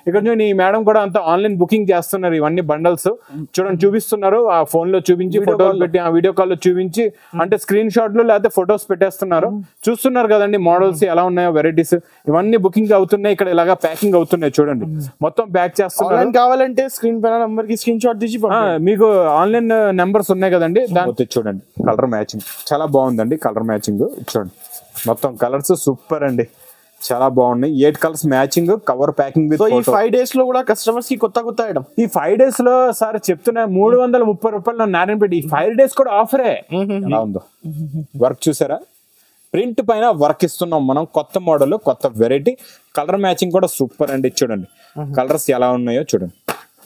ఇక్కడ చూడండి ఈ మేడం కూడా అంతా ఆన్లైన్ బుకింగ్ చేస్తున్నారు ఇవన్నీ బండల్స్ చూడండి చూపిస్తున్నారు ఆ ఫోన్ లో చూపించి Video ఫోటోలు call లో. పెట్టి ఆ వీడియో కాల్ లో చూపించి అంటే స్క్రీన్ షాట్లు లేకపోతే ఫొటోస్ పెట్టేస్తున్నారు చూస్తున్నారు కదండి మోడల్స్ ఎలా ఉన్నాయో వెరైటీస్ ఇవన్నీ బుకింగ్ అవుతున్నాయి ఇక్కడ ఇలాగా ప్యాకింగ్ అవుతున్నాయి చూడండి మొత్తం ప్యాక్ చేస్తున్నారు ఆన్లైన్ కావాలంటే స్క్రీన్ పైన నంబర్ కి స్క్రీన్ షాట్ తీసి ఆ, పంపండి. మీకు ఆన్లైన్ నెంబర్స్ ఉన్నాయి కదండి దాని చూడండి కలర్ మ్యాచింగ్ చాలా బాగుందండి కలర్ మ్యాచింగ్ చూడండి మొత్తం కలర్స్ సూపర్ అండి చాలా బాగున్నాయి eight colours matching cover packing with so ఈ ఫైవ్ డేస్ లో కూడా కస్టమర్స్ కి కొత్త కొత్త ఐటమ్ ఈ ఫైవ్ డేస్ లో సార్ చెప్తున్నా మూడు వందల ముప్పై రూపాయలు నారాయణపేట ఈ ఫైవ్ డేస్ కూడా ఆఫరే ఎలా ఉందో వర్క్ చూసారా ప్రింట్ పైన వర్క్ ఇస్తున్నాం మనం కొత్త మోడల్ కొత్త వెరైటీ కలర్ మ్యాచింగ్ కూడా సూపర్ అండి చూడండి కలర్స్ ఎలా ఉన్నాయో చూడండి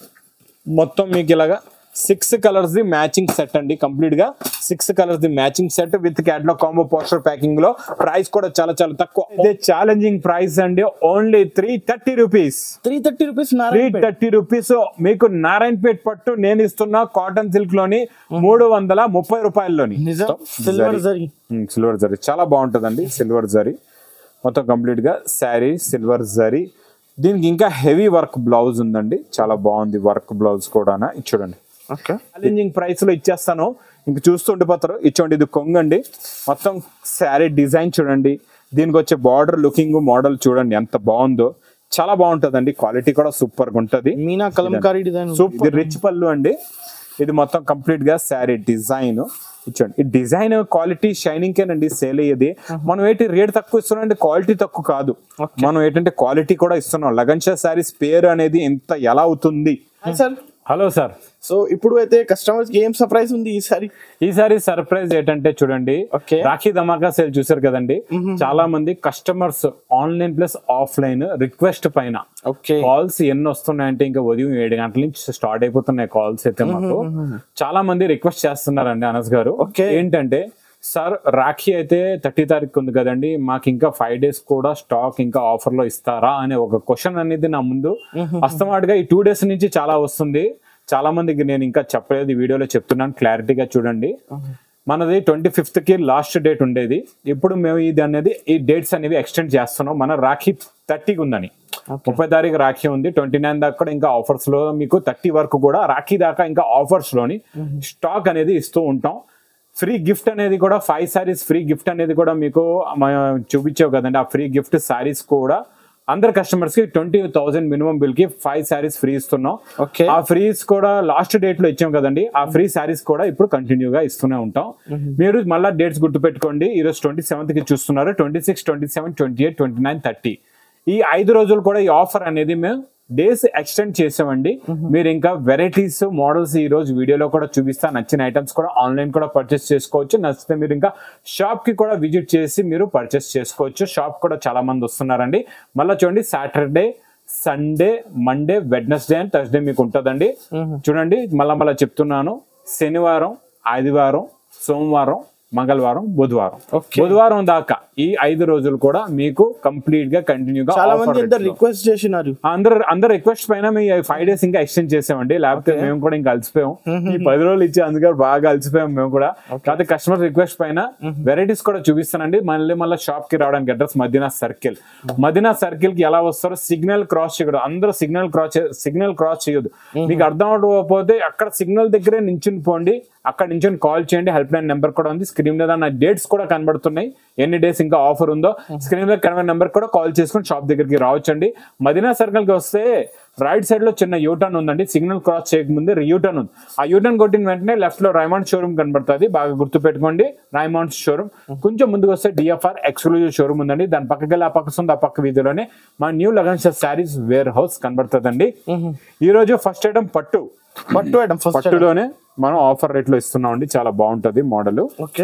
మొత్తం మీకు ఇలాగా six colours the matching set అండి కంప్లీట్ గా six colours the matching set with catalogue combo poster packing లో ప్రైస్ కూడా చాలా చాలా తక్కువ ఇదే ఛాలెంజింగ్ ప్రైస్ అండి only three thirty rupees three thirty rupees three thirty rupees మీకు నారాయణపేట్ పట్టు నేను ఇస్తున్న కాటన్ సిల్క్ లోని మూడు వందల ముప్పై రూపాయల్లోని నిజం సిల్వర్ జరీ సిల్వర్ జరీ చాలా బాగుంటుందండి సిల్వర్ జరీ మొత్తం కంప్లీట్ గా శారీ సిల్వర్ జరీ దీనికి ఇంకా హెవీ వర్క్ బ్లౌజ్ ఉందండి చాలా బాగుంది వర్క్ బ్లౌజ్ కూడా ఇది చూడండి ఓకే ఛాలెంజింగ్ ప్రైస్ లో ఇచ్చేస్తాను ఇంక చూస్తూ ఉండిపోతారు ఇచ్చోండి ఇది కొంగండి మొత్తం శారీ డిజైన్ చూడండి దీనికి వచ్చే బార్డర్ లుకింగ్ మోడల్ చూడండి ఎంత బాగుందో చాలా బాగుంటుందండి క్వాలిటీ కూడా సూపర్ గా ఉంటది Meena Kalamkari design super rich పళ్ళు అండి ఇది మొత్తం కంప్లీట్ గా శారీ డిజైన్ ఇచ్చండి ఈ డిజైన్ క్వాలిటీ షైనింగ్ కేనండి సేల్ అయ్యేది మనం ఏంటి రేట్ తక్కువ ఇస్తున్నాం అంటే క్వాలిటీ తక్కువ కాదు మనం ఏంటంటే క్వాలిటీ కూడా ఇస్తున్నాం లగన్షా శారీస్ పేరు అనేది ఎంత ఎలా అవుతుంది సార్ హలో సార్ సో ఇప్పుడు అయితే కస్టమర్స్ కి ఏం సర్ప్రైజ్ ఉంది ఈసారి ఈసారి సర్ప్రైజ్ ఏంటంటే చూడండి Okay. రాఖీ ధమాకా సేల్ చూసారు కదండి చాలా మంది customers online plus offline request పైన ఓకే కాల్స్ ఎన్ని వస్తున్నాయంటే ఇంకా ఉదయం ఏడు గంటల నుంచి స్టార్ట్ అయిపోతున్నాయి కాల్స్ అయితే మాకు చాలా మంది రిక్వెస్ట్ చేస్తున్నారండి అనస్ గారు Okay. ఏంటంటే సార్ రాఖీ అయితే థర్టీ తారీఖు ఉంది కదండి మాకు ఇంకా ఫైవ్ డేస్ కూడా స్టాక్ ఇంకా ఆఫర్ లో ఇస్తారా అనే ఒక క్వశ్చన్ అనేది నా ముందు అస్తమాటుగా ఈ టూ డేస్ నుంచి చాలా వస్తుంది చాలా మందికి నేను ఇంకా చెప్పలేదు ఈ వీడియోలో చెప్తున్నాను క్లారిటీగా చూడండి మనది ట్వంటీ ఫిఫ్త్ కి లాస్ట్ డేట్ ఉండేది ఇప్పుడు మేము ఇది అనేది ఈ డేట్స్ అనేవి ఎక్స్టెండ్ చేస్తున్నాం మన రాఖీ థర్టీకి ఉందని ముప్పై తారీఖు రాఖీ ఉంది ట్వంటీ నైన్ దాకా కూడా ఇంకా ఆఫర్స్ లో మీకు థర్టీ వరకు కూడా రాఖీ దాకా ఇంకా ఆఫర్స్ లోని స్టాక్ అనేది ఇస్తూ ఉంటాం ఫ్రీ గిఫ్ట్ అనేది కూడా ఫైవ్ సారీస్ ఫ్రీ గిఫ్ట్ అనేది కూడా మీకు మనం చూపించావు కదండి ఆ ఫ్రీ గిఫ్ట్ సారీస్ కూడా అందరు కస్టమర్స్ కి ట్వంటీ థౌసండ్ మినిమం బిల్ కి ఫైవ్ సారీస్ ఫ్రీ ఇస్తున్నాం Okay. ఆ ఫ్రీస్ కూడా లాస్ట్ డేట్ లో ఇచ్చాం కదండి ఆ ఫ్రీ సారీస్ కూడా ఇప్పుడు కంటిన్యూ గా ఇస్తూనే ఉంటాం మీరు మళ్ళీ డేట్స్ గుర్తు పెట్టుకోండి ఈ రోజు ట్వంటీ సెవెంత్ కి చూస్తున్నారు twenty six twenty seven twenty eight twenty nine thirty ఈ ఐదు రోజులు కూడా ఈ ఆఫర్ అనేది మేము డేస్ ఎక్స్టెండ్ చేసామండి మీరు ఇంకా వెరైటీస్ మోడల్స్ ఈ రోజు వీడియోలో కూడా చూపిస్తా నచ్చిన ఐటమ్స్ కూడా ఆన్లైన్ కూడా పర్చేస్ చేసుకోవచ్చు నచ్చితే మీరు ఇంకా షాప్ కి కూడా విజిట్ చేసి మీరు పర్చేస్ చేసుకోవచ్చు షాప్ కూడా చాలా మంది వస్తున్నారండి మళ్ళీ చూడండి Saturday Sunday Monday Wednesday and Thursday మీకు ఉంటుందండి చూడండి మళ్ళా మళ్ళీ చెప్తున్నాను శనివారం ఆదివారం సోమవారం మంగళవారం బుధవారం Okay. బుధవారం దాకా ఈ ఐదు రోజులు కూడా మీకు కంప్లీట్ గా కంటిన్యూ గా చాలా offer మంది rates ఎంత లో. రిక్వెస్ట్ చేసినారు అందరు అందరు రిక్వెస్ట్ పైన మేము ఫైవ్ డేస్ ఇంకా ఎక్స్టెండ్ చేసామండి లేకపోతే మేము కూడా ఇంకా అలసిపోయాం ఈ పది రోజులు ఇచ్చి అందుకే బాగా అలసిపోయాం మేము కూడా కాకపోతే కస్టమర్ రిక్వెస్ట్ పైన వెరైటీస్ కూడా చూపిస్తానండి మళ్ళీ మళ్ళీ షాప్ కి రావడానికి address Madina circle Madina circle కి ఎలా వస్తారో సిగ్నల్ క్రాస్ చేయకూడదు అందరూ సిగ్నల్ క్రాస్ సిగ్నల్ క్రాస్ చేయొద్దు మీకు అర్థం అవ్వకపోతే అక్కడ సిగ్నల్ దగ్గరే నించుని పోండి అక్కడ నుంచి కాల్ చేయండి హెల్ప్ లైన్ నెంబర్ కూడా ఉంది స్క్రీన్ మీద నా డేట్స్ కూడా కనబడుతున్నాయి ఎన్ని డేస్ ఇంకా ఆఫర్ ఉందో స్క్రీన్ మీద కనబడే నెంబర్ కూడా కాల్ చేసుకుని షాప్ దగ్గరికి రావచ్చండి మదీనా సర్కిల్ కి వస్తే రైట్ సైడ్ లో చిన్న యూటర్న్ ఉందండి సిగ్నల్ క్రాస్ చేయకముందే యూటర్న్ ఉంది ఆ యూటర్న్ కొట్టిన వెంటనే లెఫ్ట్ లో రైమాండ్ షోరూమ్ కనబడుతుంది బాగా గుర్తు పెట్టుకోండి రైమాండ్ షోరూమ్ కొంచెం ముందుకు వస్తే డిఎఫ్ఆర్ ఎక్స్క్లూజివ్ షోరూమ్ ఉందండి దాని పక్కకి వెళ్ళి ఆ పక్క ఉంది ఆ పక్క వీధిలోనే మా new Lagan saris warehouse కనబడుతుందండి ఈ రోజు ఫస్ట్ ఐటమ్ పట్టు పట్టు ఐటమ్ ఫస్ట్ పట్టులోనే మనం ఆఫర్ రేట్ లో ఇస్తున్నాం అండి చాలా బాగుంటది మోడల్ ఓకే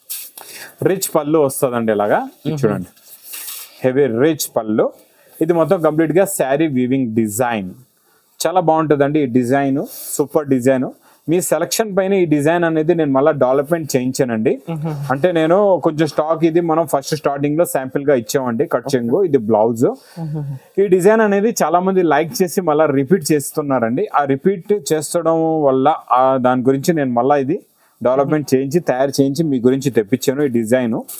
రిచ్ పళ్ళు వస్తుందండి ఇలాగా ఇది చూడండి హెవీ రిచ్ పళ్ళు ఇది మొత్తం కంప్లీట్ గా శారీ వీవింగ్ డిజైన్ చాలా బాగుంటుందండి ఈ డిజైన్ సూపర్ డిజైన్ మీ సెలక్షన్ పైన ఈ డిజైన్ అనేది నేను మళ్ళీ డెవలప్మెంట్ చేయించానండి అంటే నేను కొంచెం స్టాక్ ఇది మనం ఫస్ట్ స్టార్టింగ్ లో శాంపిల్ గా ఇచ్చామండి కట్ చెంగు ఇది బ్లౌజ్ ఈ డిజైన్ అనేది చాలా మంది లైక్ చేసి మళ్ళీ రిపీట్ చేస్తున్నారండి ఆ రిపీట్ చేస్తడం వల్ల ఆ దాని గురించి నేను మళ్ళీ ఇది డెవలప్మెంట్ చేయించి తయారు చేయించి మీ గురించి తెప్పించాను ఈ డిజైన్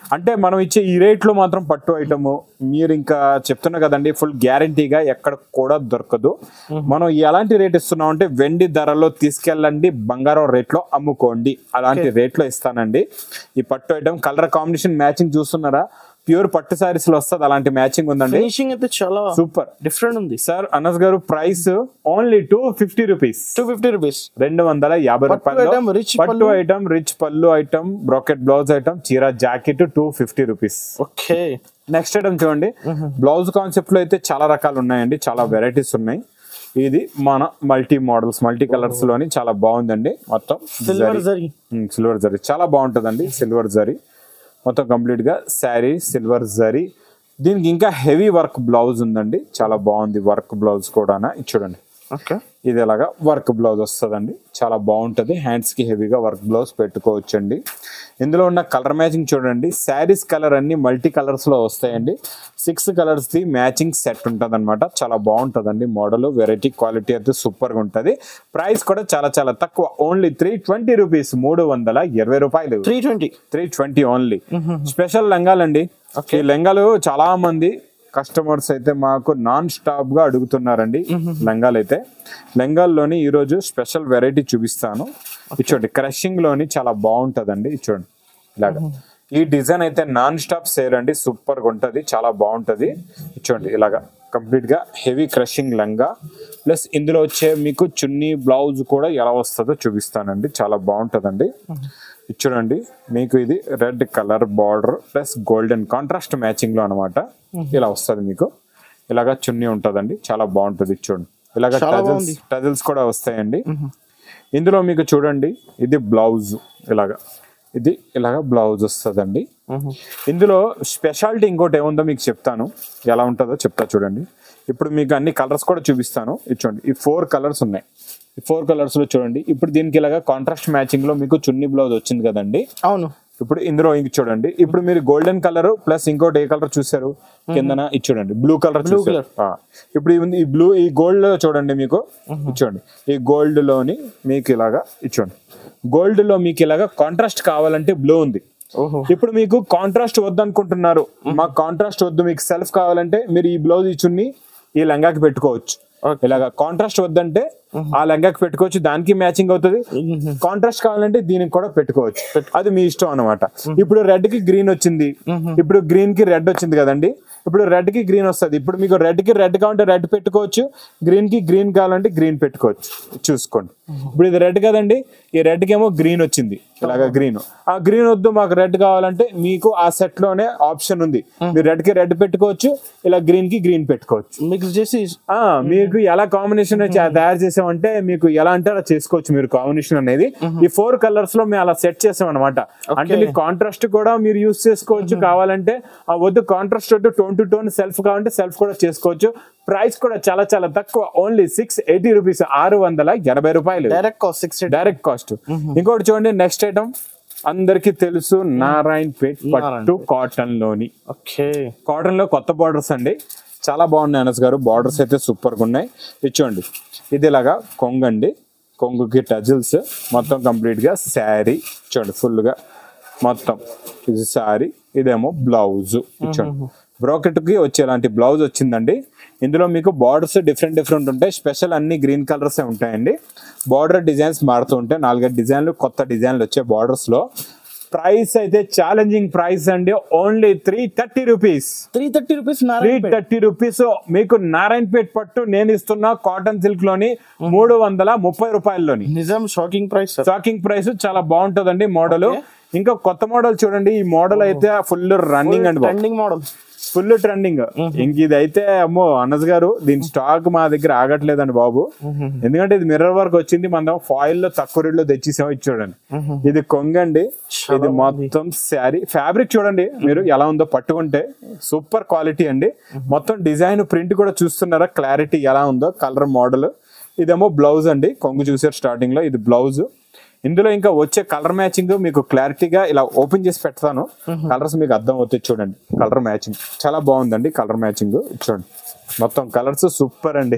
అంటే మనం ఇచ్చే ఈ రేట్ లో మాత్రం పట్టు ఐటమ్ మీరు ఇంకా చెప్తున్నా కదండి ఫుల్ గ్యారంటీగా ఎక్కడ కూడా దొరకదు మనం ఎలాంటి రేట్ ఇస్తున్నాం అంటే వెండి ధరలో తీసుకెళ్ళండి బంగారం రేట్ లో అమ్ముకోండి అలాంటి రేట్ లో ఇస్తానండి ఈ పట్టు ఐటమ్ కలర్ కాంబినేషన్ మ్యాచింగ్ చూస్తున్నారా ప్యూర్ పట్టు సారీస్ లో వస్తుంది అలాంటి మ్యాచింగ్ ఉందండి ఫినిషింగ్ అయితే చాలా సూపర్ డిఫరెంట్ ఉంది సార్ అనస్ గారు price only two fifty rupees two fifty rupees రెండు వందల యాభై పట్టు రూపాయలు item, rich పట్టు పళ్ళు. ఐటమ్ రిచ్ పళ్ళు ఐటమ్ బ్రాకెట్ బ్లౌజ్ ఐటమ్ చీర జాకెట్ two fifty rupees okay next item చూడండి బ్లౌజ్ కాన్సెప్ట్ లో అయితే చాలా రకాలు ఉన్నాయండి చాలా వెరైటీస్ ఉన్నాయి ఇది మన మల్టీ మోడల్స్ మల్టీ కలర్స్ లోని చాలా బాగుందండి మొత్తం సిల్వర్ జరీ సిల్వర్ జరీ చాలా బాగుంటుందండి సిల్వర్ జరీ మొత్తం కంప్లీట్ గా శారీ సిల్వర్ జరీ దీనికి ఇంకా హెవీ వర్క్ బ్లౌజ్ ఉందండి చాలా బాగుంది వర్క్ బ్లౌజ్ కూడా ఇది చూడండి ఓకే ఇది ఎలాగా వర్క్ బ్లౌజ్ వస్తుందండి చాలా బాగుంటుంది హ్యాండ్స్ కి హెవీగా వర్క్ బ్లౌజ్ పెట్టుకోవచ్చండి ఇందులో ఉన్న కలర్ మ్యాచింగ్ చూడండి శారీస్ కలర్ అన్ని మల్టీ కలర్స్ లో వస్తాయండి six colours the matching set ఉంటుంది అనమాట చాలా బాగుంటుందండి మోడల్ వెరైటీ క్వాలిటీ అయితే సూపర్ గా ఉంటుంది ప్రైస్ కూడా చాలా చాలా తక్కువ ఓన్లీ త్రీ ట్వంటీ రూపీస్ మూడు వందల ఇరవై రూపాయలు three twenty three twenty only special లెంగాలండి ఈ లెంగాలు చాలా మంది కస్టమర్స్ అయితే మాకు నాన్ స్టాప్ గా అడుగుతున్నారండి లెంగాలు అయితే లెంగాల్లోని ఈ రోజు స్పెషల్ వెరైటీ చూపిస్తాను ఇది చూడండి క్రషింగ్ లోని చాలా బాగుంటదండి ఇది చూడండి ఇలాగా ఈ డిజైన్ అయితే నాన్ స్టాప్ సేల్ అండి సూపర్ గా ఉంటది చాలా బాగుంటది ఇది చూడండి ఇలాగా కంప్లీట్ గా హెవీ క్రషింగ్ లెంగా ప్లస్ ఇందులో వచ్చే మీకు చున్నీ బ్లౌజ్ కూడా ఎలా వస్తుందో చూపిస్తానండి చాలా బాగుంటదండి ఇది చూడండి మీకు ఇది red colour border plus golden contrast matching లో అనమాట ఇలా వస్తుంది మీకు ఇలాగా చున్నీ ఉంటదండి చాలా బాగుంటది ఇది చూడండి ఇలాగా చాలా టజల్స్ బాగుంది. టజల్స్ కూడా వస్తాయండి ఇందులో మీకు చూడండి ఇది బ్లౌజ్ ఇలాగా ఇది ఇలాగా బ్లౌజ్ వస్తుందండి ఇందులో స్పెషాలిటీ ఇంకోటి ఏముందో మీకు చెప్తాను ఎలా ఉంటుందో చెప్తా చూడండి ఇప్పుడు మీకు అన్ని కలర్స్ కూడా చూపిస్తాను ఇది చూడండి ఈ ఫోర్ కలర్స్ ఉన్నాయి ఈ ఫోర్ కలర్స్ లో చూడండి ఇప్పుడు దీనికి ఇలాగా కాంట్రాస్ట్ మ్యాచింగ్ లో మీకు చున్నీ బ్లౌజ్ వచ్చింది కదండి అవును ఇప్పుడు ఇందులో ఇంక చూడండి ఇప్పుడు మీరు గోల్డెన్ కలర్ ప్లస్ ఇంకోటి ఏ కలర్ చూసారు కిందన ఇది చూడండి బ్లూ కలర్ బ్లూ colour. ఇప్పుడు ఈ ఉంది- ఈ బ్లూ ఈ గోల్డ్ లో చూడండి మీకు ఇది చూడండి ఈ గోల్డ్ లోని మీకు ఇలాగా ఇది చూడండి గోల్డ్ లో మీకు ఇలాగా కాంట్రాస్ట్ కావాలంటే బ్లూ ఉంది ఓహో ఇప్పుడు మీకు కాంట్రాస్ట్ వద్దనుకుంటున్నారు మాకు కాంట్రాస్ట్ వద్దు మీకు సెల్ఫ్ కావాలంటే మీరు ఈ బ్లౌజ్ ఇచ్చుని ఈ లంగాకి పెట్టుకోవచ్చు Okay. ఇలాగా కాంట్రాస్ట్ వద్దంటే ఆ లంగాకి పెట్టుకోవచ్చు దానికి మ్యాచింగ్ అవుతుంది కాంట్రాస్ట్ కావాలంటే దీనికి కూడా పెట్టుకోవచ్చు అది మీ ఇష్టం అన్నమాట ఇప్పుడు రెడ్ కి గ్రీన్ వచ్చింది ఇప్పుడు గ్రీన్ కి రెడ్ వచ్చింది కదండి ఇప్పుడు రెడ్ కి గ్రీన్ వస్తుంది ఇప్పుడు మీకు రెడ్ కి రెడ్ కావాలంటే రెడ్ పెట్టుకోవచ్చు గ్రీన్ కి గ్రీన్ కావాలంటే గ్రీన్ పెట్టుకోవచ్చు చూసుకోండి ఇప్పుడు ఇది రెడ్ కదండి ఈ రెడ్ కి ఏమో గ్రీన్ వచ్చింది ఇలాగా గ్రీన్ ఆ గ్రీన్ వద్దు మాకు రెడ్ కావాలంటే మీకు ఆ సెట్ లోనే ఆప్షన్ ఉంది మీరు రెడ్ కి రెడ్ పెట్టుకోవచ్చు ఇలా గ్రీన్ కి గ్రీన్ పెట్టుకోవచ్చు మిక్స్ చేసి ఆ మీకు ఎలా కాంబినేషన్ తయారు చేసామంటే మీకు ఎలా అంటే అలా చేసుకోవచ్చు మీరు కాంబినేషన్ అనేది ఈ ఫోర్ కలర్స్ లో మేము అలా సెట్ చేసాం అనమాట అంటే మీకు కాంట్రాస్ట్ కూడా మీరు యూస్ చేసుకోవచ్చు కావాలంటే ఆ వద్దు కాంట్రాస్ట్ వద్దు టోన్ టు టోన్ సెల్ఫ్ కావాలంటే సెల్ఫ్ కూడా చేసుకోవచ్చు ప్రైస్ కూడా చాలా చాలా తక్కువ ఓన్లీ సిక్స్ ఎయిటీ రూపీస్ ఆరు వందల ఎనభై రూపాయలు direct cost six direct cost ఇంకోటి చూడండి నెక్స్ట్ ఐటమ్ అందరికి తెలుసు నారాయణ్ పేట్ పట్టు కాటన్ లోని ఓకే కాటన్ లో కొత్త బార్డర్స్ అండి చాలా బాగున్నాయి అనస్ గారు బార్డర్స్ అయితే సూపర్ గా ఉన్నాయి ఇచ్చోండి ఇది ఇలాగా కొంగండి కొంగుకి టజిల్స్ మొత్తం కంప్లీట్ గా శారీ చూడండి ఫుల్ గా మొత్తం ఇది శారీ ఇదేమో బ్లౌజ్ ఇచ్చోండి బ్రోకెట్ కి వచ్చేలాంటి బ్లౌజ్ వచ్చిందండి ఇందులో మీకు బార్డర్స్ డిఫరెంట్ డిఫరెంట్ ఉంటాయి స్పెషల్ అన్ని గ్రీన్ కలర్స్ ఉంటాయండి బార్డర్ డిజైన్స్ మారుతూ ఉంటాయి నాలుగైదు డిజైన్లు కొత్త డిజైన్లు వచ్చే బార్డర్స్ లో ప్రైస్ అయితే ఛాలెంజింగ్ ప్రైస్ అండి only three thirty rupees three thirty rupees three thirty rupees మీకు నారాయణపేట్ పట్టు నేను ఇస్తున్న కాటన్ సిల్క్ లోని మూడు వందల ముప్పై రూపాయల్లోని నిజం shocking price sir stocking price చాలా బాగుంటదండి మోడల్ ఇంకా కొత్త మోడల్ చూడండి ఈ మోడల్ అయితే ఫుల్ రన్నింగ్ అండి బాబు ట్రెండింగ్ మోడల్ ఫుల్ ట్రెండింగ్ ఇంక ఇది అయితే అమ్మో అనస్ గారు దీని స్టాక్ మా దగ్గర ఆగట్లేదండి బాబు ఎందుకంటే ఇది మిర్రర్ వర్క్ వచ్చింది మనం ఫాయిల్ లో తక్కువ రేట్ లో తెచ్చేసాం ఇది చూడండి ఇది కొంగండి ఇది మొత్తం శారీ ఫ్యాబ్రిక్ చూడండి మీరు ఎలా ఉందో పట్టుకుంటే సూపర్ క్వాలిటీ అండి మొత్తం డిజైన్ ప్రింట్ కూడా చూస్తున్నారా క్లారిటీ ఎలా ఉందో కలర్ మోడల్ ఇదేమో బ్లౌజ్ అండి కొంగు చూసారు స్టార్టింగ్ లో ఇది బ్లౌజ్ ఇందులో ఇంకా వచ్చే కలర్ మ్యాచింగ్ మీకు క్లారిటీగా ఇలా ఓపెన్ చేసి పెడతాను కలర్స్ మీకు అర్థం అవుతాయి చూడండి కలర్ మ్యాచింగ్ చాలా బాగుందండి కలర్ మ్యాచింగ్ చూడండి మొత్తం కలర్స్ సూపర్ అండి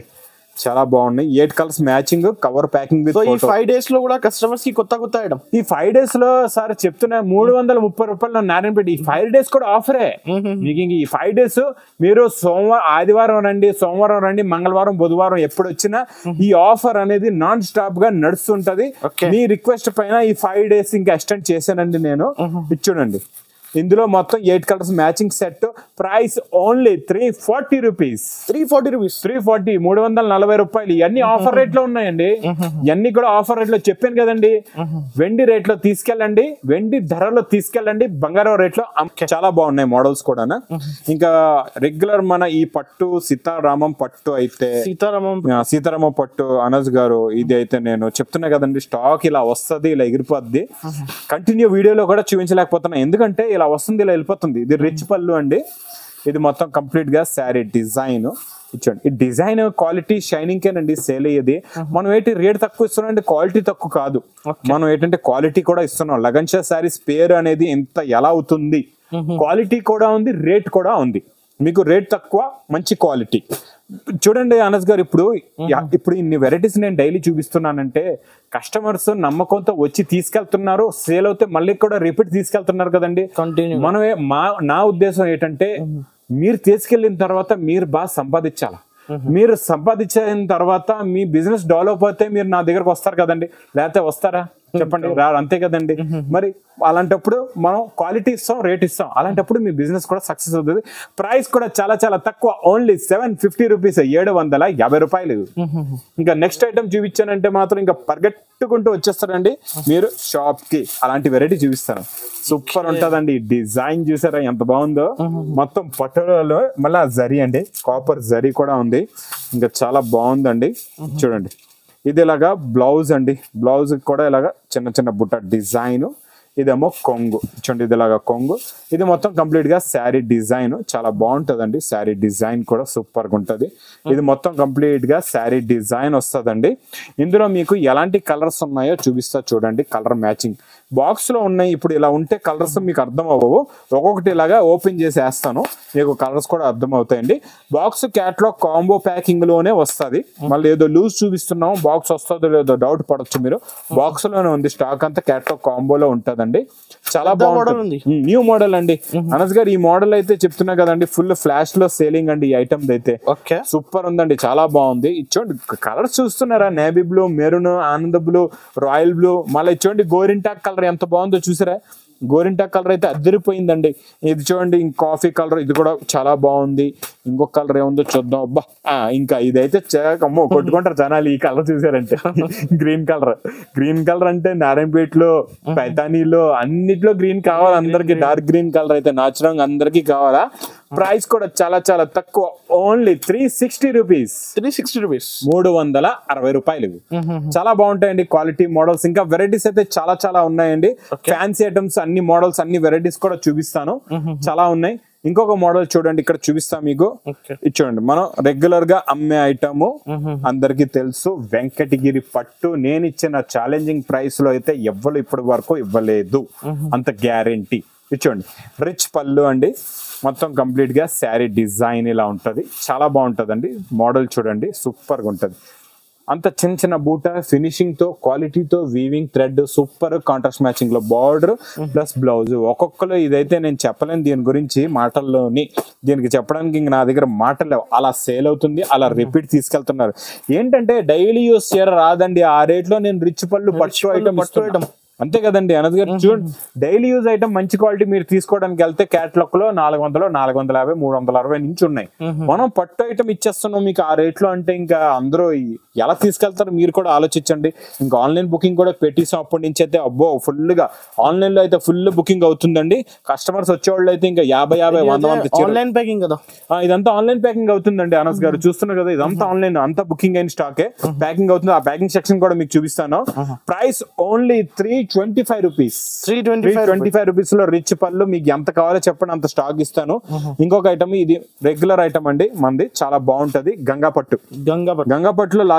చాలా బాగున్నాయి eight colours matching cover packing with so ఈ ఫైవ్ డేస్ లో కూడా కస్టమర్స్ కి కొత్త కొత్త ఐటమ్ ఈ ఫైవ్ డేస్ లో సార్ చెప్తున్నా మూడు వందల ముప్పై రూపాయలు నారాయణపేట ఈ ఫైవ్ డేస్ కూడా ఆఫరే మీకు ఇంక ఈ ఫైవ్ డేస్ మీరు సోమవారం ఆదివారం రండి సోమవారం రండి మంగళవారం బుధవారం ఎప్పుడు వచ్చినా ఈ ఆఫర్ అనేది నాన్ స్టాప్ గా నడుస్తుంటది Okay. మీ రిక్వెస్ట్ పైన ఈ ఫైవ్ డేస్ ఇంకా ఎక్స్టెండ్ చేశానండి నేను ఇది చూడండి ఇందులో మొత్తం eight colours matching set price only three forty rupees three forty rupees three forty మూడు వందల నలభై రూపాయలు ఇవన్నీ ఆఫర్ రేట్ లో ఉన్నాయండి ఇవన్నీ కూడా ఆఫర్ రేట్ లో చెప్పాను కదండి వెండి రేట్ లో తీసుకెళ్ళండి వెండి ధరలో తీసుకెళ్ళండి బంగారం రేట్ లో అమ్- చాలా బాగున్నాయి మోడల్స్ కూడా ఇంకా రెగ్యులర్ మన ఈ పట్టు సీతారామం పట్టు అయితే సీతారామం ఆ, సీతారామ పట్టు అనజ్ గారు ఇది అయితే నేను చెప్తున్నా కదండి స్టాక్ ఇలా వస్తది ఇలా ఎగిరిపోద్ది కంటిన్యూ వీడియోలో కూడా చూపించలేకపోతున్నా ఎందుకంటే ఇలా వస్తుంది ఇలా వెళ్ళిపోతుంది ఇది రిచ్ పళ్ళు అండి ఇది మొత్తం కంప్లీట్ గా శారీ డిజైన్ ఇచ్చండి ఈ డిజైన్ క్వాలిటీ షైనింగ్ కేనండి సేల్ అయ్యేది మనం ఏంటి రేట్ తక్కువ ఇస్తున్నాం అంటే క్వాలిటీ తక్కువ కాదు మనం ఏంటంటే క్వాలిటీ కూడా ఇస్తున్నాం లగన్షా శారీస్ పేరు అనేది ఎంత ఎలా అవుతుంది క్వాలిటీ కూడా ఉంది రేట్ కూడా ఉంది మీకు రేట్ తక్కువ మంచి క్వాలిటీ చూడండి అనస్ గారు ఇప్పుడు యా- ఇప్పుడు ఇన్ని వెరైటీస్ నేను డైలీ చూపిస్తున్నానంటే కస్టమర్స్ నమ్మకంతో వచ్చి తీసుకెళ్తున్నారు సేల్ అవుతే మళ్ళీ కూడా రిపీట్ తీసుకెళ్తున్నారు కదండి కంటిన్యూ మనమే మా నా ఉద్దేశం ఏంటంటే మీరు తీసుకెళ్ళిన తర్వాత మీరు బాగా సంపాదించాలి మీరు సంపాదించిన తర్వాత మీ బిజినెస్ డెవలప్ అయితే మీరు నా దగ్గరకు వస్తారు కదండి లేకపోతే వస్తారా చెప్పండి రారు అంతే కదండి మరి అలాంటప్పుడు మనం క్వాలిటీ ఇస్తాం రేట్ ఇస్తాం అలాంటప్పుడు మీ బిజినెస్ కూడా సక్సెస్ అవుతుంది ప్రైస్ కూడా చాలా చాలా తక్కువ ఓన్లీ సెవెన్ ఫిఫ్టీ రూపీస్ ఏడు వందల యాభై రూపాయలు ఇంకా నెక్స్ట్ ఐటమ్ చూపించానంటే మాత్రం ఇంకా పరిగెట్టుకుంటూ వచ్చేస్తారండి మీరు షాప్ కి అలాంటి వెరైటీ చూపిస్తాను సూపర్ ఉంటదండి డిజైన్ చూసారా ఎంత బాగుందో మొత్తం పట్టులలో మళ్ళీ జరీ అండి కాపర్ జరీ కూడా ఉంది ఇంకా చాలా బాగుందండి చూడండి ఇది ఇలాగా బ్లౌజ్ అండి బ్లౌజ్ కూడా ఇలాగా చిన్న చిన్న బుట్ట డిజైన్ ఇదేమో కొంగు చూడండి ఇది ఇలాగా కొంగు ఇది మొత్తం కంప్లీట్ గా శారీ డిజైన్ చాలా బాగుంటదండి శారీ డిజైన్ కూడా సూపర్ గా ఉంటది ఇది మొత్తం కంప్లీట్ గా శారీ డిజైన్ వస్తదండి ఇందులో మీకు ఎలాంటి కలర్స్ ఉన్నాయో చూపిస్తా చూడండి కలర్ మ్యాచింగ్ బాక్స్ లో ఉన్నాయి ఇప్పుడు ఇలా ఉంటే కలర్స్ మీకు అర్థం అవ్వవు ఒక్కొక్కటి ఇలాగా ఓపెన్ చేసి వేస్తాను మీకు కలర్స్ కూడా అర్థం అవుతాయండి బాక్స్ క్యాట్లాగ్ కాంబో ప్యాకింగ్ లోనే వస్తది మళ్ళీ ఏదో లూజ్ చూపిస్తున్నాం బాక్స్ వస్తుందో లేదో డౌట్ పడొచ్చు మీరు బాక్స్ లోనే ఉంది స్టాక్ అంతా క్యాట్లాగ్ కాంబోలో ఉంటదండి చాలా పెద్ద model బాగుంటుంది ఉంది. న్యూ మోడల్ అండి అనస్ గారు ఈ మోడల్ అయితే చెప్తున్నా కదండి ఫుల్ ఫ్లాష్ లో సేలింగ్ అండి ఈ ఐటమ్ అయితే ఓకే సూపర్ ఉందండి చాలా బాగుంది ఇచ్చోండి కలర్స్ చూస్తున్నారా నేవీ బ్లూ మెరూన్ ఆనంద బ్లూ రాయల్ బ్లూ మళ్ళీ ఇచ్చోండి గోరింటాక్ కలర్ ఎంత బాగుందో చూసారా గోరింటాక్ కలర్ అయితే అద్దరిపోయిందండి ఇది చూడండి ఇంక కాఫీ కలర్ ఇది కూడా చాలా బాగుంది ఇంకొక కలర్ ఏముందో చూద్దాం అబ్బా ఆ, ఇంకా ఇదైతే చా- అమ్మో కొట్టుకుంటారు జనాలు ఈ కలర్ చూసారంటే గ్రీన్ కలర్ గ్రీన్ కలర్ అంటే నారాయణపేటలో పైతానీలో అన్నిట్లో గ్రీన్ కావాలి అందరికి డార్క్ గ్రీన్ కలర్ అయితే నాచురల్ అందరికి కావాలా ప్రైస్ కూడా చాలా చాలా తక్కువ only three sixty rupees three sixty rupees మూడు వందల అరవై రూపాయలు ఇవి చాలా బాగుంటాయండి క్వాలిటీ మోడల్స్ ఇంకా వెరైటీస్ అయితే చాలా చాలా ఉన్నాయండి ఫ్యాన్సీ ఐటమ్స్ అన్ని మోడల్స్ అన్ని వెరైటీస్ కూడా చూపిస్తాను చాలా ఉన్నాయి ఇంకొక మోడల్ చూడండి ఇక్కడ చూపిస్తా మీకు ఓకే ఇది చూడండి మనం రెగ్యులర్ గా అమ్మే ఐటమ్ అందరికి తెలుసు వెంకటగిరి పట్టు నేను ఇచ్చిన ఛాలెంజింగ్ ప్రైస్ లో అయితే ఎవ్వరు ఇప్పటి వరకు ఇవ్వలేదు అంత గ్యారెంటీ చూడండి రిచ్ పళ్ళు అండి మొత్తం కంప్లీట్ గా శారీ డిజైన్ ఇలా ఉంటది చాలా బాగుంటదండి మోడల్ చూడండి సూపర్ గా ఉంటది అంత చిన్న చిన్న బూట ఫినిషింగ్ తో క్వాలిటీతో weaving thread super contrast matching లో బార్డర్ ప్లస్ బ్లౌజ్ ఒక్కొక్కరు ఇదైతే నేను చెప్పలేను దీని గురించి మాటల్లోని దీనికి చెప్పడానికి ఇంక నా దగ్గర మాటలు లేవు అలా సేల్ అవుతుంది అలా రిపీట్ తీసుకెళ్తున్నారు ఏంటంటే డైలీ యూస్ చీర రాదండి ఆ రేట్ లో నేను రిచ్ పళ్ళు పట్టు పళ్ళు, ఐటమ్ పట్టు item. అంతే కదండి అనద్ గారు చూడండి డైలీ యూజ్ ఐటమ్ మంచి క్వాలిటీ మీరు తీసుకోవడానికి వెళ్తే క్యాట్లాగ్ లో నాలుగు వందలు నాలుగు వందల యాభై మూడు వందల అరవై నుంచి ఉన్నాయి మనం పట్టు ఐటమ్ ఇచ్చేస్తున్నాం మీకు ఆ రేట్ లో అంటే ఇంకా అందరూ ఈ- ఎలా తీసుకెళ్తారు మీరు కూడా ఆలోచించండి ఇంకా ఆన్లైన్ బుకింగ్ కూడా పెట్టేసాం అప్పటి నుంచి అయితే అబ్బో ఫుల్ గా ఆన్లైన్ లో అయితే ఫుల్ బుకింగ్ అవుతుందండి కస్టమర్స్ వచ్చేవాళ్ళు అయితే ఇంకా యాభై యాభై వంద వంద చీరలు- ఆన్లైన్ ప్యాకింగ్ కదా ఆ, ఇదంతా ఆన్లైన్ ప్యాకింగ్ అవుతుందండి అనస్ గారు చూస్తున్నారు కదా ఇదంతా ఆన్లైన్ అంతా బుకింగ్ అయిన స్టాకే ప్యాకింగ్ అవుతుంది ఆ ప్యాకింగ్ సెక్షన్ కూడా మీకు చూపిస్తాను price only three twenty five rupees three three twenty five twenty five rupees లో రిచ్ పళ్ళు మీకు ఎంత కావాలో చెప్పండి అంత స్టాక్ ఇస్తాను ఇంకొక ఐటమ్ ఇది రెగ్యులర్ ఐటమ్ అండి మంది చాలా బాగుంటది గంగా పట్టు గంగా పట్టు గంగా పట్టులో లాస్ట్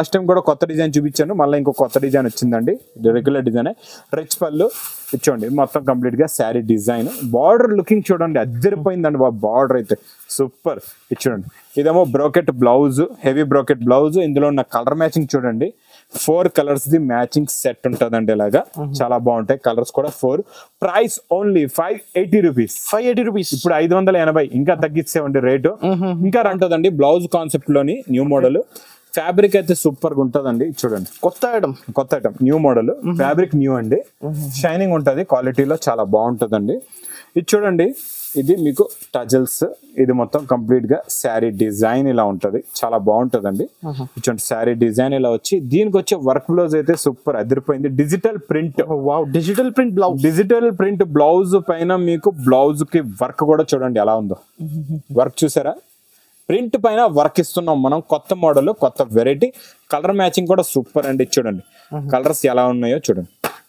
లాస్ట్ టైం కూడా కొత్త డిజైన్ చూపించాను మళ్ళీ ఇంకో కొత్త డిజైన్ వచ్చిందండి రెగ్యులర్ డిజైన్ రిచ్ పళ్ళు ఇచ్చోండి మొత్తం కంప్లీట్ గా శారీ డిజైన్ బార్డర్ లుకింగ్ చూడండి అద్దరిపోయిందండి బార్డర్ అయితే సూపర్ ఇది చూడండి ఇదేమో brocade blouse heavy brocade blouse ఇందులో ఉన్న కలర్ మ్యాచింగ్ చూడండి four colours the matching set ఉంటుందండి ఇలాగా చాలా బాగుంటాయి కలర్స్ కూడా four price only five eighty rupees five eighty rupees ఇప్పుడు ఐదు వందల ఎనభై ఇంకా తగ్గిచ్చేవండి రేటు ఇంకా ఉంటుందండి బ్లౌజ్ కాన్సెప్ట్ లోని న్యూ మోడల్ ఫ్యాబ్రిక్ అయితే సూపర్ గా ఉంటుందండి ఇది చూడండి కొత్త ఐటమ్ కొత్త item new model fabric new అండి షైనింగ్ ఉంటది క్వాలిటీలో చాలా బాగుంటుందండి ఇది చూడండి ఇది మీకు టజల్స్ ఇది మొత్తం కంప్లీట్ గా శారీ డిజైన్ ఇలా ఉంటది చాలా బాగుంటదండి చూడండి శారీ డిజైన్ ఇలా వచ్చి దీనికి వచ్చే వర్క్ బ్లౌజ్ అయితే సూపర్ అదిరిపోయింది digital print wow digital print blouse digital print blouse పైన మీకు బ్లౌజ్ కి వర్క్ కూడా చూడండి ఎలా ఉందో వర్క్ చూసారా ప్రింట్ పైన వర్క్ ఇస్తున్నాం మనం కొత్త మోడల్ కొత్త వెరైటీ కలర్ మ్యాచింగ్ కూడా సూపర్ అండి చూడండి కలర్స్ ఎలా ఉన్నాయో చూడండి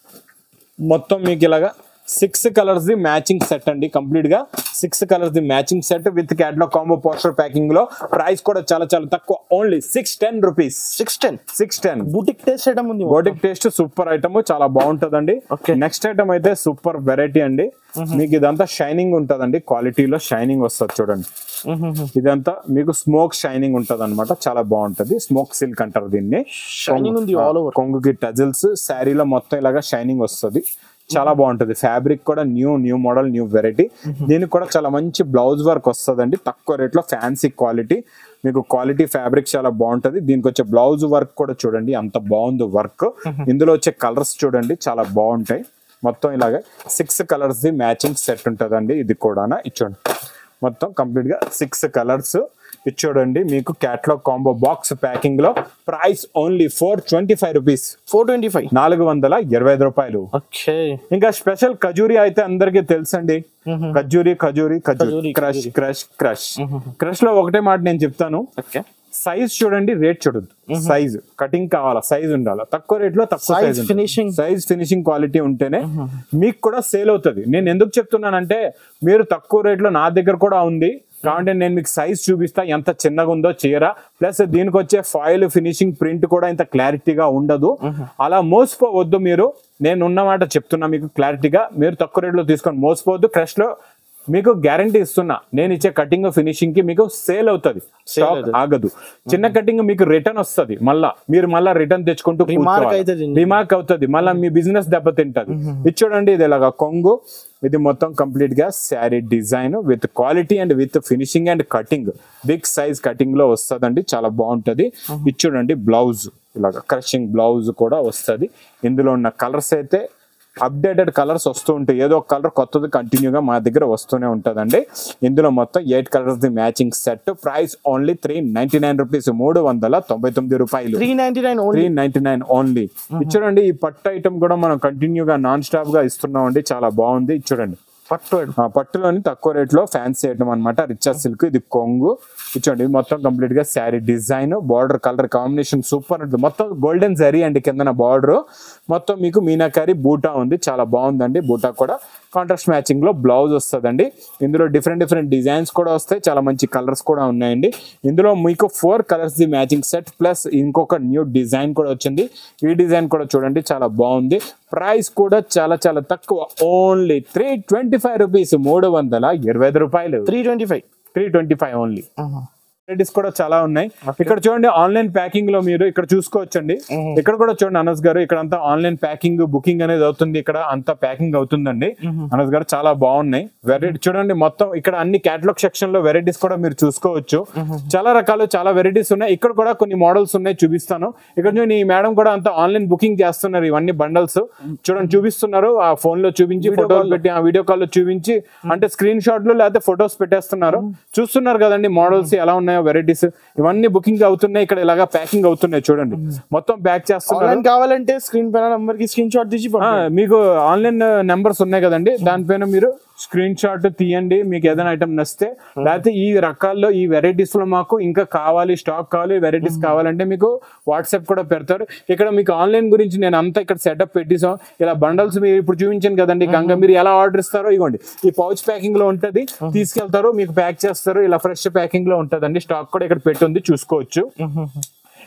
మొత్తం మీకు ఇలాగా six colours the matching set అండి కంప్లీట్ గా six colours the matching set with catalogue combo poster packing లో ప్రైస్ కూడా చాలా చాలా తక్కువ only six ten rupees six ten six ten boutique taste item ఉంది బోటిక్ టేస్ట్ సూపర్ ఐటమ్ చాలా బాగుంటదండి Okay. నెక్స్ట్ ఐటమ్ అయితే సూపర్ వెరైటీ అండి మీకు ఇదంతా షైనింగ్ ఉంటదండి క్వాలిటీలో షైనింగ్ వస్తుంది చూడండి ఇదంతా మీకు స్మోక్ షైనింగ్ ఉంటది అనమాట చాలా బాగుంటది స్మోక్ సిల్క్ అంటారు దీన్ని Shining ఉంది all over. కొంగుకి టజిల్స్ శారీలో మొత్తం ఇలాగా షైనింగ్ వస్తుంది చాలా బాగుంటది ఫ్యాబ్రిక్ కూడా new new model new variety దీనికి కూడా చాలా మంచి బ్లౌజ్ వర్క్ వస్తుందండి తక్కువ రేట్లో ఫ్యాన్సీ క్వాలిటీ మీకు క్వాలిటీ ఫ్యాబ్రిక్ చాలా బాగుంటది దీనికి వచ్చే బ్లౌజ్ వర్క్ కూడా చూడండి అంత బాగుంది వర్క్ ఇందులో వచ్చే కలర్స్ చూడండి చాలా బాగుంటాయి మొత్తం ఇలాగే six colours the matching set ఉంటదండి ఇది కూడా ఇచ్చోండి మొత్తం కంప్లీట్ గా సిక్స్ కలర్స్ ఇచ్చోడండి మీకు క్యాట్లాగ్ కాంబో బాక్స్ ప్యాకింగ్ లో price only four twenty five rupees four twenty five నాలుగు వందల ఇరవై ఐదు రూపాయలు ఓకే ఇంకా స్పెషల్ ఖజూరి అయితే అందరికీ తెలుసండి ఖజూరి ఖజూరి ఖజూరి ఖజూరి, క్రష్ క్రష్ క్రష్ క్రష్ లో ఒకటే మాట నేను చెప్తాను ఓకే సైజ్ చూడండి రేట్ చూడొద్దు సైజ్ కటింగ్ కావాలా సైజ్ ఉండాలా తక్కువ రేట్ లో తక్కువ Size, size finishing. Size finishing quality ఉంటేనే మీకు కూడా సేల్ అవుతుంది నేను ఎందుకు చెప్తున్నానంటే మీరు తక్కువ రేట్ లో నా దగ్గర కూడా ఉంది కాబట్టి నేను మీకు సైజ్ చూపిస్తా ఎంత చిన్నగా ఉందో చీర ప్లస్ దీనికి వచ్చే ఫాయిల్ ఫినిషింగ్ ప్రింట్ కూడా ఇంత క్లారిటీగా ఉండదు అలా మోసపోవద్దు మీరు నేను ఉన్నమాట చెప్తున్నా మీకు క్లారిటీగా మీరు తక్కువ రేట్లో తీసుకొని మోసపోవద్దు క్రష్ లో మీకు గ్యారంటీ ఇస్తున్నా నేను ఇచ్చే కటింగ్ ఫినిషింగ్ కి మీకు సేల్ అవుతుంది స్టాక్ అవుతది. ఆగదు చిన్న కటింగ్ మీకు రిటర్న్ వస్తది మళ్ళా మీరు మళ్ళా రిటర్న్ తెచ్చుకుంటూ Remark అవుతది. రిమార్క్ అవుతుంది మళ్ళీ మీ బిజినెస్ దెబ్బతింటది ఇది చూడండి ఇది ఇలాగా కొంగు ఇది మొత్తం కంప్లీట్ గా sari design with quality and with finishing and cutting big size cutting లో వస్తదండి చాలా బాగుంటది ఇది చూడండి బ్లౌజ్ ఇలాగా క్రషింగ్ బ్లౌజ్ కూడా వస్తది ఇందులో ఉన్న కలర్స్ అయితే అప్డేటెడ్ కలర్స్ వస్తూ ఉంటాయి ఏదో ఒక కలర్ కొత్తది కంటిన్యూగా మా దగ్గర వస్తూనే ఉంటదండి ఇందులో మొత్తం eight colours the matching set price only three ninety nine rupees మూడు వందల తొంభై తొమ్మిది రూపాయలు three ninety nine three only ninety nine only చూడండి ఈ పట్టు ఐటమ్ కూడా మనం కంటిన్యూగా నాన్ స్టాప్ గా ఇస్తున్నాం అండి చాలా బాగుంది ఇది చూడండి పట్టు item. ఆ పట్టులోని తక్కువ రేట్ లో ఫ్యాన్సీ ఐటమ్ అనమాట రిచ్ సిల్క్ ఇది కొంగు ఇచ్చండి మొత్తం కంప్లీట్ గా sari design border colour combination super ఉంటుంది మొత్తం గోల్డెన్ జరీ అండి కిందన బార్డర్ మొత్తం మీకు మీనాకారి బూటా ఉంది చాలా బాగుందండి బూటా కూడా కాంట్రాస్ట్ మ్యాచింగ్ లో బ్లౌజ్ వస్తుందండి ఇందులో డిఫరెంట్ డిఫరెంట్ డిజైన్స్ కూడా వస్తాయి చాలా మంచి కలర్స్ కూడా ఉన్నాయండి ఇందులో మీకు four colours the matching set plus ఇంకొక న్యూ డిజైన్ కూడా వచ్చింది ఈ డిజైన్ కూడా చూడండి చాలా బాగుంది ప్రైస్ కూడా చాలా చాలా తక్కువ only three twenty five rupees మూడు వందల ఇరవై ఐదు రూపాయలు three twenty five three twenty five only varieties కూడా చాలా ఉన్నాయి ఇక్కడ చూడండి ఆన్లైన్ ప్యాకింగ్ లో మీరు ఇక్కడ చూసుకోవచ్చండి ఇక్కడ కూడా చూడండి అనస్ గారు ఇక్కడ అంతా ఆన్లైన్ ప్యాకింగ్ బుకింగ్ అనేది అవుతుంది ఇక్కడ అంతా ప్యాకింగ్ అవుతుందండి అనస్ గారు చాలా బాగున్నాయి వెరైటీ చూడండి మొత్తం ఇక్కడ అన్ని క్యాటలాగ్ సెక్షన్ లో వెరైటీస్ కూడా మీరు చూసుకోవచ్చు చాలా రకాలు చాలా వెరైటీస్ ఉన్నాయి ఇక్కడ కూడా కొన్ని మోడల్స్ ఉన్నాయి చూపిస్తాను ఇక్కడ చూడండి ఈ మేడం కూడా అంతా ఆన్లైన్ బుకింగ్ చేస్తున్నారు ఇవన్నీ బండల్స్ చూడండి చూపిస్తున్నారు ఆ ఫోన్ లో చూపించి ఫోటోలు పెట్టి ఆ వీడియో కాల్ లో చూపించి అంటే స్క్రీన్ షాట్ లో లేకపోతే ఫొటోస్ పెట్టేస్తున్నారు చూస్తున్నారు కదండి మోడల్స్ ఎలా ఉన్నాయో వెరైటీస్ ఇవన్నీ బుకింగ్ అవుతున్నాయి ఇక్కడ ఇలాగా ప్యాకింగ్ అవుతున్నాయి చూడండి మొత్తం ప్యాక్ చేస్తున్నారు ఆన్లైన్ కావాలంటే స్క్రీన్ పైన నంబర్ కి స్క్రీన్ షాట్ తీసి ఆ, పంపండి. మీకు ఆన్లైన్ నెంబర్స్ ఉన్నాయి కదండి దానిపైన మీరు స్క్రీన్ షాట్ తీయండి మీకు ఏదైనా ఐటమ్ నచ్చితే లేకపోతే ఈ రకాల్లో ఈ వెరైటీస్ లో మాకు ఇంకా కావాలి స్టాక్ కావాలి వెరైటీస్ కావాలంటే మీకు వాట్సాప్ కూడా పెడతారు ఇక్కడ మీకు ఆన్లైన్ గురించి నేను అంతా ఇక్కడ సెటప్ పెట్టేసాం ఇలా బండల్స్ మీరు ఇప్పుడు చూపించాను కదండి గంగ మీరు ఎలా ఆర్డర్ ఇస్తారో ఇవ్వండి ఈ పౌచ్ ప్యాకింగ్ లో ఉంటది తీసుకెళ్తారు మీకు ప్యాక్ చేస్తారు ఇలా ఫ్రెష్ ప్యాకింగ్ లో ఉంటదండి స్టాక్ కూడా ఇక్కడ పెట్టి ఉంది చూసుకోవచ్చు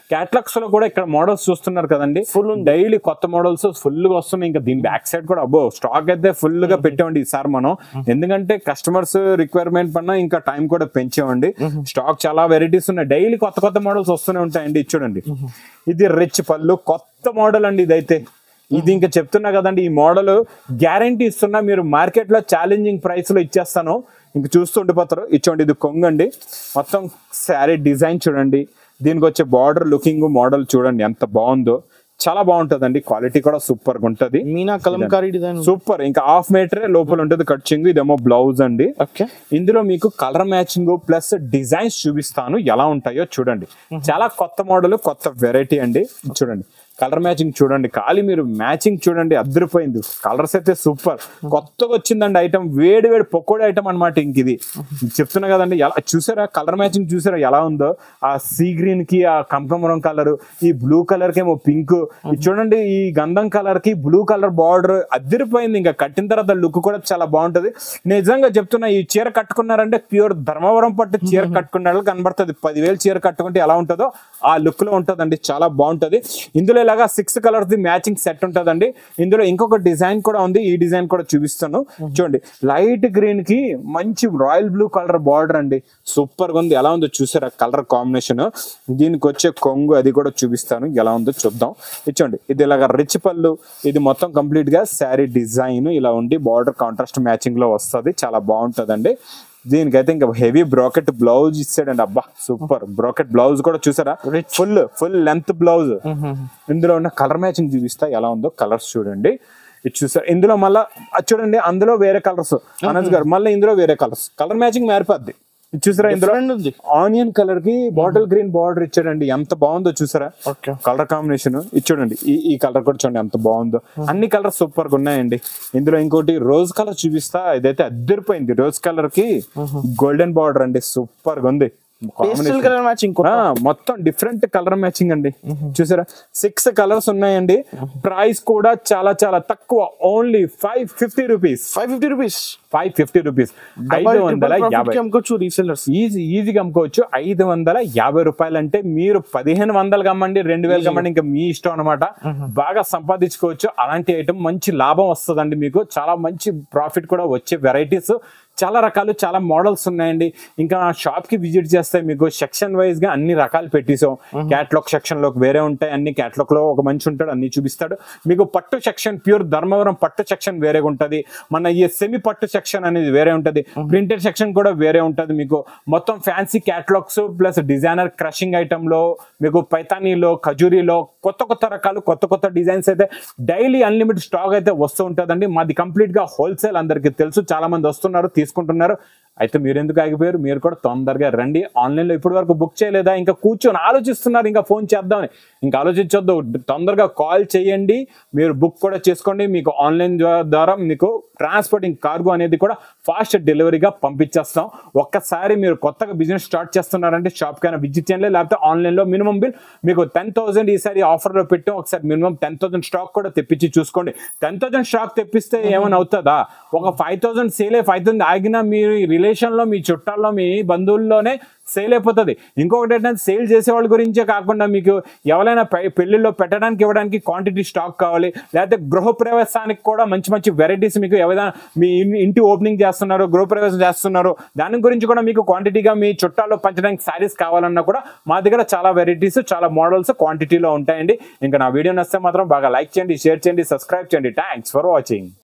క్యాటలాగ్స్ లో కూడా ఇక్కడ మోడల్స్ చూస్తున్నారు కదండి Full డైలీ కొత్త మోడల్స్ ఫుల్ గా వస్తున్నాయి ఇంకా దీని బ్యాక్ సైడ్ కూడా అబ్బో స్టాక్ అయితే ఫుల్ గా పెట్టామండి ఈసారి మనం ఎందుకంటే కస్టమర్స్ రిక్వైర్మెంట్ పైన ఇంకా టైం కూడా పెంచామండి స్టాక్ చాలా వెరైటీస్ ఉన్నాయి డైలీ కొత్త కొత్త మోడల్స్ వస్తూనే ఉంటాయండి ఇది చూడండి ఇది రిచ్ పళ్ళు కొత్త మోడల్ అండి ఇదైతే ఇది ఇంకా చెప్తున్నా కదండి ఈ మోడల్ గ్యారంటీ ఇస్తున్నా మీరు మార్కెట్ లో ఛాలెంజింగ్ ప్రైస్ లో ఇచ్చేస్తాను ఇంక చూస్తూ ఉండిపోతారు ఇచ్చోండి ఇది కొంగండి మొత్తం శారీ డిజైన్ చూడండి దీనికి వచ్చే బార్డర్ లుకింగ్ మోడల్ చూడండి ఎంత బాగుందో చాలా బాగుంటదండి క్వాలిటీ కూడా సూపర్ గా ఉంటది మీనా కలంకారీ డిజైన్ సూపర్ ఇంకా హాఫ్ మీటర్ లోపల ఉంటుంది కట్చింగ్ ఇదేమో బ్లౌజ్ అండి ఓకే ఇందులో మీకు కలర్ మ్యాచింగ్ ప్లస్ డిజైన్స్ చూపిస్తాను ఎలా ఉంటాయో చూడండి చాలా కొత్త మోడల్ కొత్త వెరైటీ అండి చూడండి కలర్ మ్యాచింగ్ చూడండి ఖాళీ మీరు మ్యాచింగ్ చూడండి అద్దరిపోయింది కలర్స్ అయితే సూపర్ కొత్తగా వచ్చిందండి ఐటమ్ వేడి వేడి పకోడీ ఐటమ్ అనమాట ఇంక ఇది చెప్తున్నా కదండి ఎలా చూసారా కలర్ మ్యాచింగ్ చూసారా ఎలా ఉందో ఆ సీ గ్రీన్ కి ఆ కంకమరం కలర్ ఈ బ్లూ కలర్ కి ఏమో పింక్ ఇది చూడండి ఈ గంధం కలర్ కి బ్లూ కలర్ బార్డర్ అద్దరిపోయింది ఇంకా కట్టిన తర్వాత లుక్ కూడా చాలా బాగుంటది నిజంగా చెప్తున్నా ఈ చీర కట్టుకున్నారంటే ప్యూర్ ధర్మవరం పట్టు చీర కట్టుకున్న వాళ్ళు కనబడుతుంది పదివేలు చీర కట్టుకుంటే ఎలా ఉంటుందో ఆ లుక్ లో ఉంటదండి చాలా బాగుంటది ఇందులో ఇలాగా six colours the matching set ఉంటదండి ఇందులో ఇంకొక డిజైన్ కూడా ఉంది ఈ డిజైన్ కూడా చూపిస్తాను చూడండి లైట్ గ్రీన్ కి మంచి రాయల్ బ్లూ కలర్ బార్డర్ అండి సూపర్ గా ఉంది ఎలా ఉందో చూసారా కలర్ కాంబినేషన్ దీనికి వచ్చే కొంగు అది కూడా చూపిస్తాను ఎలా ఉందో చూద్దాం ఇచ్చోండి ఇది ఇలాగ రిచ్ పళ్ళు ఇది మొత్తం కంప్లీట్ గా శారీ డిజైన్ ఇలా ఉండి బార్డర్ కాంట్రాస్ట్ మ్యాచింగ్ లో వస్తుంది చాలా బాగుంటదండి దీనికైతే ఇంకా హెవీ బ్రాకెట్ బ్లౌజ్ ఇచ్చాడండి అబ్బా సూపర్ బ్రాకెట్ బ్లౌజ్ కూడా చూసారా ఫుల్ ఫుల్ లెంత్ బ్లౌజ్ ఇందులో ఉన్న కలర్ మ్యాచింగ్ చూపిస్తా ఎలా ఉందో కలర్స్ చూడండి ఇది చూసారు ఇందులో మళ్ళా అది చూడండి అందులో వేరే కలర్స్ అనజ్ గారు మళ్ళీ ఇందులో వేరే కలర్స్ కలర్ మ్యాచింగ్ మారిపోద్ది ఇది చూసారా ఇందులో Different ఉంది ఆనియన్ కలర్ కి బాటిల్ గ్రీన్ బార్డర్ ఇచ్చాడండి ఎంత బాగుందో చూసారా ఓకే కలర్ కాంబినేషన్ ఇచ్చాడండి ఈ ఈ కలర్ కూడా చూడండి ఎంత బాగుందో అన్ని కలర్స్ సూపర్ గా ఉన్నాయండి ఇందులో ఇంకోటి రోజ్ కలర్ చూపిస్తా ఇదైతే అద్దరిపోయింది రోజ్ కలర్ కి గోల్డెన్ బార్డర్ అండి సూపర్ గా ఉంది పేస్టల్ కలర్ మ్యాచింగ్ ఆ, మొత్తం డిఫరెంట్ కలర్ మ్యాచింగ్ అండి చూసారా సిక్స్ కలర్స్ ఉన్నాయండి ప్రైస్ కూడా చాలా చాలా తక్కువ only five fifty rupees five fifty rupees five fifty rupees ఐదు వందల యాభై అమ్ముకోవచ్చు రీసెల్లర్స్ ఈజీ ఈజీగా అమ్ముకోవచ్చు ఐదు వందల యాభై రూపాయలు అంటే మీరు పదిహేను వందలు కమ్మండి రెండు వేలు కమ్మండి ఇంకా మీ ఇష్టం అనమాట బాగా సంపాదించుకోవచ్చు అలాంటి ఐటమ్ మంచి లాభం వస్తుందండి మీకు చాలా మంచి ప్రాఫిట్ కూడా వచ్చే వెరైటీస్ చాలా రకాలు చాలా మోడల్స్ ఉన్నాయండి ఇంకా షాప్ కి విజిట్ చేస్తే మీకు సెక్షన్ వైజ్ గా అన్ని రకాలు పెట్టేసాం క్యాట్లాగ్ సెక్షన్ లో వేరే ఉంటాయి అన్ని క్యాట్లాగ్ లో ఒక మంచి ఉంటాడు అన్ని చూపిస్తాడు మీకు పట్టు సెక్షన్ ప్యూర్ ధర్మవరం పట్టు సెక్షన్ వేరేగా ఉంటది మన ఈ సెమీ పట్టు సెక్షన్ అనేది వేరే ఉంటది ప్రింటెడ్ సెక్షన్ కూడా వేరే ఉంటది మీకు మొత్తం fancy catalogues plus designer crushing item లో మీకు పైతానీలో ఖజూరీలో కొత్త కొత్త రకాలు కొత్త కొత్త డిజైన్స్ అయితే డైలీ అన్లిమిటెడ్ స్టాక్ అయితే వస్తూ ఉంటుందండి మాది కంప్లీట్ గా హోల్సేల్ అందరికీ తెలుసు చాలా మంది వస్తున్నారు తీసుకుంటున్నారు అయితే మీరు ఎందుకు ఆగిపోయారు మీరు కూడా తొందరగా రండి ఆన్లైన్ లో ఇప్పటి వరకు బుక్ చేయలేదా ఇంకా కూర్చొని ఆలోచిస్తున్నారు ఇంకా ఫోన్ చేద్దామని ఇంకా ఆలోచించొద్దు తొందరగా కాల్ చేయండి మీరు బుక్ కూడా చేసుకోండి మీకు ఆన్లైన్ ద్వారా మీకు ట్రాన్స్పోర్టింగ్ కార్గో అనేది కూడా ఫాస్ట్ డెలివరీగా పంపించేస్తాం ఒక్కసారి మీరు కొత్తగా బిజినెస్ స్టార్ట్ చేస్తున్నారంటే షాప్ కైనా విజిట్ చేయండి లేకపోతే ఆన్లైన్ లో మినిమం బిల్ మీకు టెన్ థౌసండ్ ఈసారి ఆఫర్ లో పెట్టాం ఒకసారి మినిమం టెన్ థౌసండ్ స్టాక్ కూడా తెప్పించి చూసుకోండి టెన్ థౌసండ్ స్టాక్ తెప్పిస్తే ఏమైనా అవుతుందా ఒక five thousand sale five thousand ఆగినా మీ రిలేషన్ లో మీ చుట్టాల్లో మీ బంధువుల్లోనే సేల్ అయిపోతుంది ఇంకొకటి ఏంటంటే సేల్ చేసే వాళ్ళ గురించే కాకుండా మీకు ఎవరైనా పె- పెళ్లిలో పెట్టడానికి ఇవ్వడానికి క్వాంటిటీ స్టాక్ కావాలి లేకపోతే గృహప్రవేశానికి కూడా మంచి మంచి వెరైటీస్ మీకు ఏదైనా మీ ఇన్- ఇంటి ఓపెనింగ్ చేస్తున్నారు గృహప్రవేశం చేస్తున్నారు దాని గురించి కూడా మీకు క్వాంటిటీగా మీ చుట్టాల్లో పంచడానికి శారీస్ కావాలన్నా కూడా మా దగ్గర చాలా వెరైటీస్ చాలా మోడల్స్ క్వాంటిటీలో ఉంటాయండి ఇంకా నా వీడియో నచ్చితే మాత్రం బాగా లైక్ చేయండి షేర్ చేయండి సబ్స్క్రైబ్ చేయండి థ్యాంక్స్ ఫర్ వాచింగ్